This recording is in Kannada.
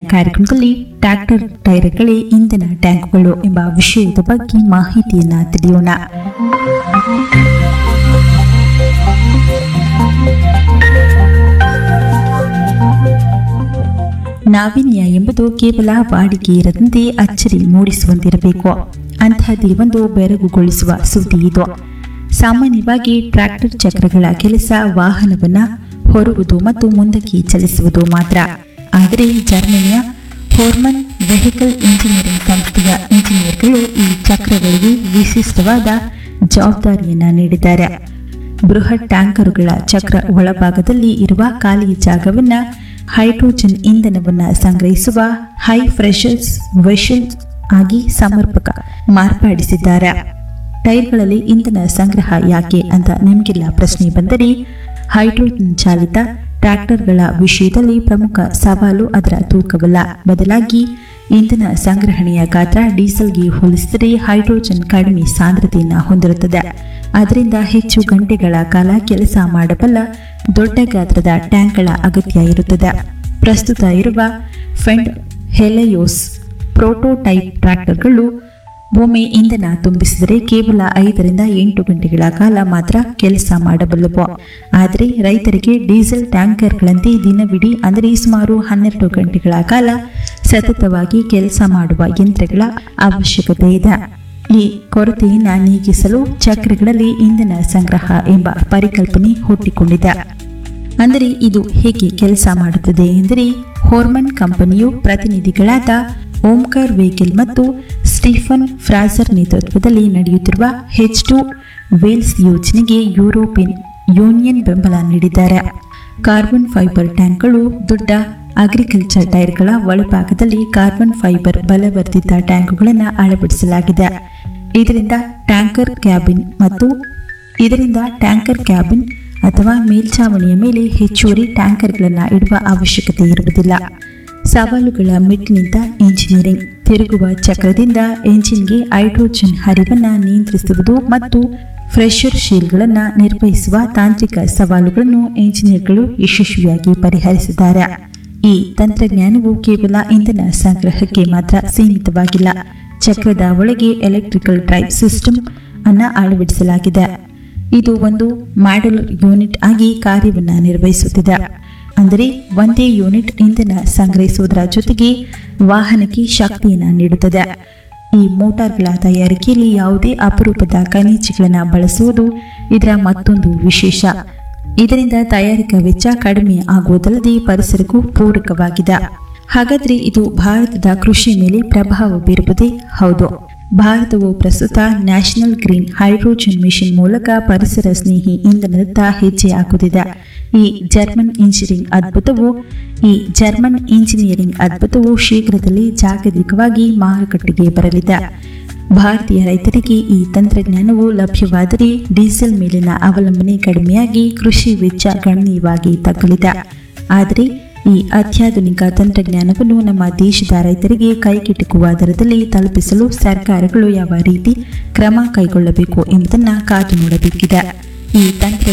ಕಾರ್ಯಕ್ರಮದಲ್ಲಿ ಟ್ರ್ಯಾಕ್ಟರ್ ಟೈರ್ಗಳೇ ಇಂಧನ ಟ್ಯಾಂಕ್ಗಳು ಎಂಬ ವಿಷಯದ ಬಗ್ಗೆ ಮಾಹಿತಿಯನ್ನ ತಿಳಿಯೋಣ ನಾವೀನ್ಯ ಎಂಬುದು ಕೇವಲ ವಾಡಿಕೆ ಇರದಂತೆ ಅಚ್ಚರಿ ಮೂಡಿಸುವಂತಿರಬೇಕು ಅಂತಹದ್ದೇ ಒಂದು ಬೆರಗುಗೊಳಿಸುವ ಸುದ್ದಿ ಇದು ಸಾಮಾನ್ಯವಾಗಿ ಟ್ರ್ಯಾಕ್ಟರ್ ಚಕ್ರಗಳ ಕೆಲಸ ವಾಹನವನ್ನ ಹೊರುವುದು ಮತ್ತು ಮುಂದಕ್ಕೆ ಚಲಿಸುವುದು ಮಾತ್ರ ಆದರೆ ಜರ್ಮನಿಯ ಹೋರ್ಮನ್ ವೆಹಿಕಲ್ ಇಂಜಿನಿಯರಿಂಗ್ ಸಂಸ್ಥೆಯ ಇಂಜಿನಿಯರ್ಗಳು ಈ ಚಕ್ರಗಳಿಗೆ ವಿಶಿಷ್ಟವಾದ ಜವಾಬ್ದಾರಿಯನ್ನ ನೀಡಿದ್ದಾರೆ ಬೃಹತ್ ಟ್ಯಾಂಕರುಗಳ ಚಕ್ರ ಒಳಭಾಗದಲ್ಲಿ ಇರುವ ಖಾಲಿ ಜಾಗವನ್ನ ಹೈಡ್ರೋಜನ್ ಇಂಧನವನ್ನ ಸಂಗ್ರಹಿಸುವ ಹೈ ಫ್ರೆಷರ್ಸ್ ವೆಷಲ್ ಆಗಿ ಸಮರ್ಪಕ ಮಾರ್ಪಡಿಸಿದ್ದಾರೆ ಟೈರ್ಗಳಲ್ಲಿ ಇಂಧನ ಸಂಗ್ರಹ ಯಾಕೆ ಅಂತ ನಿಮಗೆಲ್ಲ ಪ್ರಶ್ನೆ ಬಂದರೆ ಹೈಡ್ರೋಜನ್ ಚಾಲಿತ ಟ್ರ್ಯಾಕ್ಟರ್ಗಳ ವಿಷಯದಲ್ಲಿ ಪ್ರಮುಖ ಸವಾಲು ಅದರ ತೂಕವಲ್ಲ ಬದಲಾಗಿ ಇಂಧನ ಸಂಗ್ರಹಣೆಯ ಗಾತ್ರ ಡೀಸೆಲ್ಗೆ ಹೋಲಿಸಿದರೆ ಹೈಡ್ರೋಜನ್ ಕಡಿಮೆ ಸಾಂದ್ರತೆಯನ್ನು ಹೊಂದಿರುತ್ತದೆ ಅದರಿಂದ ಹೆಚ್ಚು ಗಂಟೆಗಳ ಕಾಲ ಕೆಲಸ ಮಾಡಬಲ್ಲ ದೊಡ್ಡ ಗಾತ್ರದ ಟ್ಯಾಂಕ್ಗಳ ಅಗತ್ಯ ಇರುತ್ತದೆ ಪ್ರಸ್ತುತ ಇರುವ ಫೆಂಡ್ ಹೆಲೆಯೋಸ್ ಪ್ರೋಟೋಟೈಪ್ ಟ್ರ್ಯಾಕ್ಟರ್ಗಳು ಭೂಮಿ ಇಂಧನ ತುಂಬಿಸಿದರೆ ಕೇವಲ ಐದರಿಂದ ಎಂಟು ಗಂಟೆಗಳ ಕಾಲ ಮಾತ್ರ ಕೆಲಸ ಮಾಡಬಲ್ಲವು ಆದರೆ ರೈತರಿಗೆ ಡೀಸೆಲ್ ಟ್ಯಾಂಕರ್ಗಳಂತೆ ದಿನವಿಡೀ ಅಂದರೆ ಸುಮಾರು ಹನ್ನೆರಡು ಗಂಟೆಗಳ ಕಾಲ ಸತತವಾಗಿ ಕೆಲಸ ಮಾಡುವ ಯಂತ್ರಗಳ ಅವಶ್ಯಕತೆ ಇದೆ ಈ ಕೊರತೆಯನ್ನು ನೀಗಿಸಲು ಚಕ್ರಗಳಲ್ಲಿ ಇಂಧನ ಸಂಗ್ರಹ ಎಂಬ ಪರಿಕಲ್ಪನೆ ಹುಟ್ಟಿಕೊಂಡಿದೆ ಅಂದರೆ ಇದು ಹೇಗೆ ಕೆಲಸ ಮಾಡುತ್ತದೆ ಎಂದರೆ ಹೋರ್ಮನ್ ಕಂಪನಿಯು ಪ್ರತಿನಿಧಿಗಳಾದ ಓಂಕಾರ್ ವೆಹಿಕಲ್ ಮತ್ತು ಸ್ಟೀಫನ್ ಫ್ರಾಸರ್ ನೇತೃತ್ವದಲ್ಲಿ ನಡೆಯುತ್ತಿರುವ ಹೆಚ್ ಟು ವೇಲ್ಸ್ ಯೋಜನೆಗೆ ಯುರೋಪಿಯನ್ ಯೂನಿಯನ್ ಬೆಂಬಲ ನೀಡಿದ್ದಾರೆ ಕಾರ್ಬನ್ ಫೈಬರ್ ಟ್ಯಾಂಕ್ಗಳು ದೊಡ್ಡ ಅಗ್ರಿಕಲ್ಚರ್ ಟೈರ್ಗಳ ಒಳಭಾಗದಲ್ಲಿ ಕಾರ್ಬನ್ ಫೈಬರ್ ಬಲವರ್ಧಿತ ಟ್ಯಾಂಕ್ಗಳನ್ನು ಅಳವಡಿಸಲಾಗಿದೆ ಇದರಿಂದ ಟ್ಯಾಂಕರ್ ಕ್ಯಾಬಿನ್ ಮತ್ತು ಇದರಿಂದ ಟ್ಯಾಂಕರ್ ಕ್ಯಾಬಿನ್ ಅಥವಾ ಮೇಲ್ಛಾವಣಿಯ ಮೇಲೆ ಹೆಚ್ಚುವರಿ ಟ್ಯಾಂಕರ್ಗಳನ್ನು ಇಡುವ ಅವಶ್ಯಕತೆ ಇರುವುದಿಲ್ಲ ಸವಾಲುಗಳ ಮೆಟ್ಟಿನಿಂದ ಇಂಜಿನಿಯರಿಂಗ್ ತಿರುಗುವ ಚಕ್ರದಿಂದ ಎಂಜಿನ್ಗೆ ಹೈಡ್ರೋಜನ್ ಹರಿವನ್ನು ನಿಯಂತ್ರಿಸುವುದು ಮತ್ತು ಫ್ರೆಷರ್ ಶೀಲ್ಗಳನ್ನು ನಿರ್ವಹಿಸುವ ತಾಂತ್ರಿಕ ಸವಾಲುಗಳನ್ನು ಇಂಜಿನಿಯರ್ಗಳು ಯಶಸ್ವಿಯಾಗಿ ಪರಿಹರಿಸಿದ್ದಾರೆ ಈ ತಂತ್ರಜ್ಞಾನವು ಕೇವಲ ಇಂಧನ ಸಂಗ್ರಹಕ್ಕೆ ಮಾತ್ರ ಸೀಮಿತವಾಗಿಲ್ಲ ಚಕ್ರದ ಒಳಗೆ ಎಲೆಕ್ಟ್ರಿಕಲ್ ಡ್ರೈವ್ ಸಿಸ್ಟಮ್ ಅನ್ನ ಅಳವಡಿಸಲಾಗಿದೆ ಇದು ಒಂದು ಮಾಡ್ಯುಲರ್ ಯೂನಿಟ್ ಆಗಿ ಕಾರ್ಯವನ್ನು ನಿರ್ವಹಿಸುತ್ತಿದೆ ಅಂದರೆ ಒಂದೇ ಯೂನಿಟ್ ಇಂಧನ ಸಂಗ್ರಹಿಸುವುದರ ಜೊತೆಗೆ ವಾಹನಕ್ಕೆ ಶಕ್ತಿಯನ್ನು ನೀಡುತ್ತದೆ ಈ ಮೋಟಾರ್ಗಳ ತಯಾರಿಕೆಯಲ್ಲಿ ಯಾವುದೇ ಅಪರೂಪದ ಖನಿಜಗಳನ್ನು ಬಳಸುವುದು ಇದರ ಮತ್ತೊಂದು ವಿಶೇಷ ಇದರಿಂದ ತಯಾರಿಕಾ ವೆಚ್ಚ ಕಡಿಮೆ ಆಗುವುದಲ್ಲದೆ ಪರಿಸರಕ್ಕೂ ಪೂರಕವಾಗಿದೆ ಹಾಗಾದ್ರೆ ಇದು ಭಾರತದ ಕೃಷಿ ಮೇಲೆ ಪ್ರಭಾವ ಬೀರುವುದೇ ಹೌದು ಭಾರತವು ಪ್ರಸ್ತುತ ನ್ಯಾಷನಲ್ ಗ್ರೀನ್ ಹೈಡ್ರೋಜನ್ ಮಿಷನ್ ಮೂಲಕ ಪರಿಸರ ಸ್ನೇಹಿ ಇಂಧನದತ್ತ ಹೆಜ್ಜೆ ಹಾಕುತ್ತಿದೆ ಈ ಜರ್ಮನ್ ಇಂಜಿನಿಯರಿಂಗ್ ಅದ್ಭುತವು ಈ ಜರ್ಮನ್ ಇಂಜಿನಿಯರಿಂಗ್ ಅದ್ಭುತವು ಶೀಘ್ರದಲ್ಲಿ ಜಾಗತಿಕವಾಗಿ ಮಾರುಕಟ್ಟೆಗೆ ಬರಲಿದೆ ಭಾರತೀಯ ರೈತರಿಗೆ ಈ ತಂತ್ರಜ್ಞಾನವು ಲಭ್ಯವಾದರೆ ಡೀಸೆಲ್ ಮೇಲಿನ ಅವಲಂಬನೆ ಕಡಿಮೆಯಾಗಿ ಕೃಷಿ ವೆಚ್ಚ ಗಣನೀಯವಾಗಿ ತಗ್ಗಲಿದೆ ಆದರೆ ಈ ಅತ್ಯಾಧುನಿಕ ತಂತ್ರಜ್ಞಾನವನ್ನು ನಮ್ಮ ದೇಶದ ರೈತರಿಗೆ ಕೈಗೆಟುಕುವ ದರದಲ್ಲಿ ತಲುಪಿಸಲು ಸರ್ಕಾರಗಳು ಯಾವ ರೀತಿ ಕ್ರಮ ಕೈಗೊಳ್ಳಬೇಕು ಎಂಬುದನ್ನು ಕಾದು ನೋಡಬೇಕಿದೆ ಈ ತಂತ್ರ